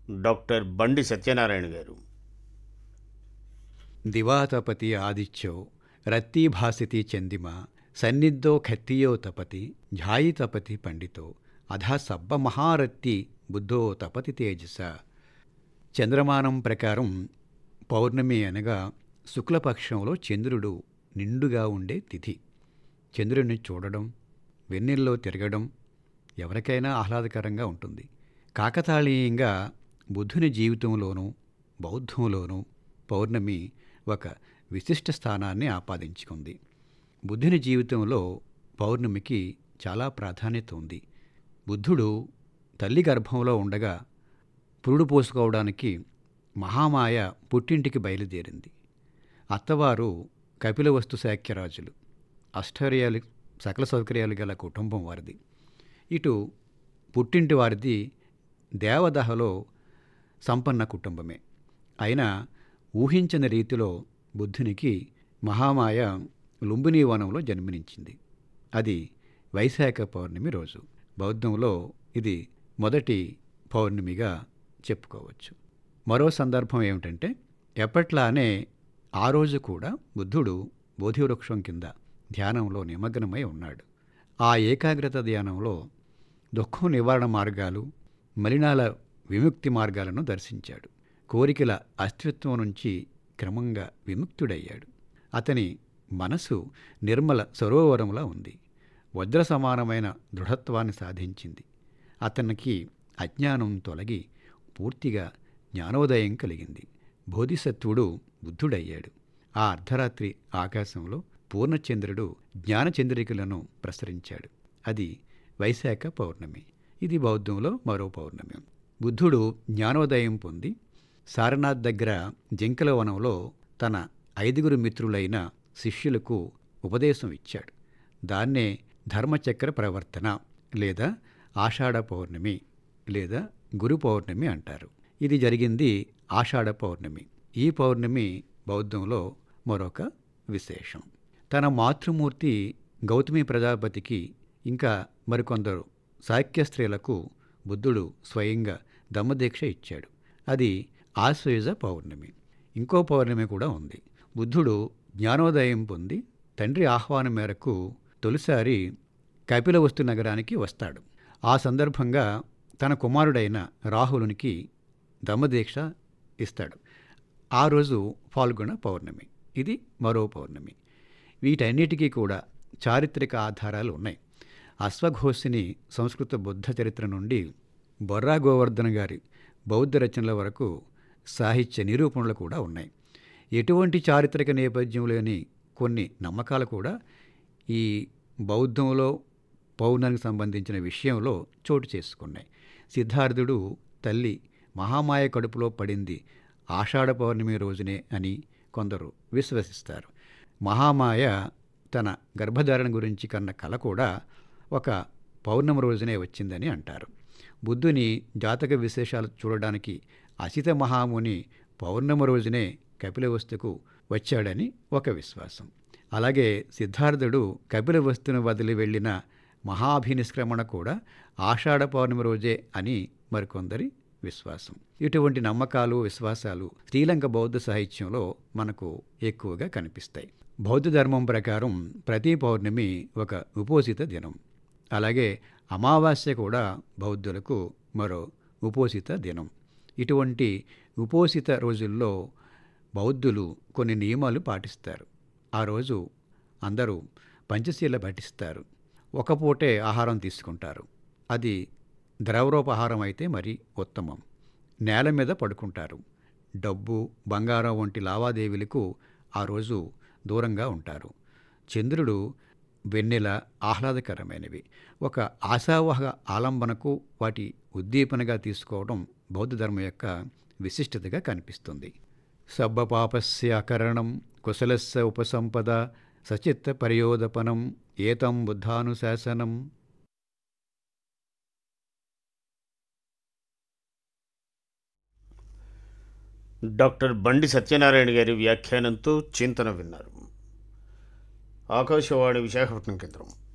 doctor బండి సత్యనారాయణ గారు దివాతపతి ఆదిత్యో రత్తీభాసితి చందిమ సన్నిద్ధో ఖత్తియో తపతి ఝాయి తపతి పండితో అధా సబ్బ మహారత్తి బుద్ధో తపతి తేజస చంద్రమానం ప్రకారం పౌర్ణమి అనగా శుక్లపక్షంలో చంద్రుడు నిండుగా ఉండే తిథి చంద్రుడిని చూడడం వెన్నెల్లో తిరగడం ఎవరికైనా ఆహ్లాదకరంగా ఉంటుంది కాకతాళీయంగా బుద్ధుని జీవితంలోనూ బౌద్ధంలోనూ పౌర్ణమి ఒక విశిష్ట స్థానాన్ని ఆపాదించుకుంది బుద్ధుని జీవితంలో పౌర్ణమికి చాలా ప్రాధాన్యత ఉంది బుద్ధుడు తల్లి గర్భంలో ఉండగా పురుడు పోసుకోవడానికి మహామాయ పుట్టింటికి బయలుదేరింది అత్తవారు కపిలవస్తు శాక్యరాజులు అష్టర్యాలు సకల సౌకర్యాలు గల కుటుంబం వారిది ఇటు పుట్టింటి వారిది దేవదహలో సంపన్న కుటుంబమే అయినా ఊహించని రీతిలో బుద్ధునికి మహామాయ లుంబిని వనంలో జన్మనించింది అది వైశాఖ పౌర్ణమి రోజు బౌద్ధంలో ఇది మొదటి పౌర్ణమిగా చెప్పుకోవచ్చు మరో సందర్భం ఏమిటంటే ఎప్పట్లానే ఆ రోజు కూడా బుద్ధుడు బోధివృక్షం కింద ధ్యానంలో నిమగ్నమై ఉన్నాడు ఆ ఏకాగ్రత ధ్యానంలో దుఃఖం నివారణ మార్గాలు మలినాల విముక్తి మార్గాలను దర్శించాడు కోరికల అస్తిత్వం నుంచి క్రమంగా విముక్తుడయ్యాడు అతని మనసు నిర్మల సరోవరంలా ఉంది వజ్ర సమానమైన దృఢత్వాన్ని సాధించింది అతనికి అజ్ఞానం తొలగి పూర్తిగా జ్ఞానోదయం కలిగింది బోధిసత్వుడు బుద్ధుడయ్యాడు ఆ అర్ధరాత్రి ఆకాశంలో పూర్ణచంద్రుడు జ్ఞానచంద్రికలను ప్రసరించాడు అది వైశాఖ పౌర్ణమి ఇది బౌద్ధంలో మరో పౌర్ణమి బుద్ధుడు జ్ఞానోదయం పొంది సారనాథ్ దగ్గర జింకల వనంలో తన ఐదుగురు మిత్రులైన శిష్యులకు ఉపదేశం ఇచ్చాడు దాన్నే ధర్మచక్ర ప్రవర్తన లేదా ఆషాఢ పౌర్ణమి లేదా గురు పౌర్ణమి అంటారు ఇది జరిగింది ఆషాఢ పౌర్ణమి ఈ పౌర్ణమి బౌద్ధంలో మరొక విశేషం తన మాతృమూర్తి గౌతమి ప్రజాపతికి ఇంకా మరికొందరు సాఖ్య స్త్రీలకు బుద్ధుడు స్వయంగా దమ్మదీక్ష ఇచ్చాడు అది ఆశ్వయుజ పౌర్ణమి ఇంకో పౌర్ణమి కూడా ఉంది బుద్ధుడు జ్ఞానోదయం పొంది తండ్రి ఆహ్వానం మేరకు తొలిసారి కపిలవస్తు నగరానికి వస్తాడు ఆ సందర్భంగా తన కుమారుడైన రాహులునికి దమ్మదీక్ష ఇస్తాడు ఆ రోజు పాల్గొన పౌర్ణమి ఇది మరో పౌర్ణమి వీటన్నిటికీ కూడా చారిత్రక ఆధారాలు ఉన్నాయి అశ్వఘోషిని సంస్కృత బుద్ధ చరిత్ర నుండి బొర్రా గోవర్ధన్ గారి బౌద్ధ రచనల వరకు సాహిత్య నిరూపణలు కూడా ఉన్నాయి ఎటువంటి చారిత్రక నేపథ్యం లేని కొన్ని నమ్మకాలు కూడా ఈ బౌద్ధంలో పౌర్ణానికి సంబంధించిన విషయంలో చోటు చేసుకున్నాయి సిద్ధార్థుడు తల్లి మహామాయ కడుపులో పడింది ఆషాఢ పౌర్ణమి రోజునే అని కొందరు విశ్వసిస్తారు మహామాయ తన గర్భధారణ గురించి కన్న కల కూడా ఒక పౌర్ణమి రోజునే వచ్చిందని అంటారు బుద్ధుని జాతక విశేషాలు చూడడానికి అసిత మహాముని పౌర్ణమి రోజునే కపిలవస్తుకు వచ్చాడని ఒక విశ్వాసం అలాగే సిద్ధార్థుడు కపిలవస్తును వదిలి వెళ్ళిన మహాభినిష్క్రమణ కూడా ఆషాఢ పౌర్ణమి రోజే అని మరికొందరి విశ్వాసం ఇటువంటి నమ్మకాలు విశ్వాసాలు శ్రీలంక బౌద్ధ సాహిత్యంలో మనకు ఎక్కువగా కనిపిస్తాయి బౌద్ధ ధర్మం ప్రకారం ప్రతి పౌర్ణమి ఒక ఉపోసిత దినం అలాగే అమావాస్య కూడా బౌద్ధులకు మరో ఉపోసిత దినం ఇటువంటి ఉపోసిత రోజుల్లో బౌద్ధులు కొన్ని నియమాలు పాటిస్తారు ఆ రోజు అందరూ పంచశీల పఠిస్తారు ఒక పూటే ఆహారం తీసుకుంటారు అది ద్రవరూపహారం అయితే మరి ఉత్తమం నేల మీద పడుకుంటారు డబ్బు బంగారం వంటి లావాదేవీలకు ఆ రోజు దూరంగా ఉంటారు చంద్రుడు వెన్నెల ఆహ్లాదకరమైనవి ఒక ఆశావహ ఆలంబనకు వాటి ఉద్దీపనగా తీసుకోవడం బౌద్ధ ధర్మం యొక్క విశిష్టతగా కనిపిస్తుంది సబ్బపాపస్య అకరణం కుశలస్య ఉపసంపద సచిత్త పర్యోదపనం ఏతం బుద్ధానుశాసనం డాక్టర్ బండి సత్యనారాయణ గారి వ్యాఖ్యానంతో చింతన విన్నారు ఆకాశవాణి విశాఖపట్నం కేంద్రం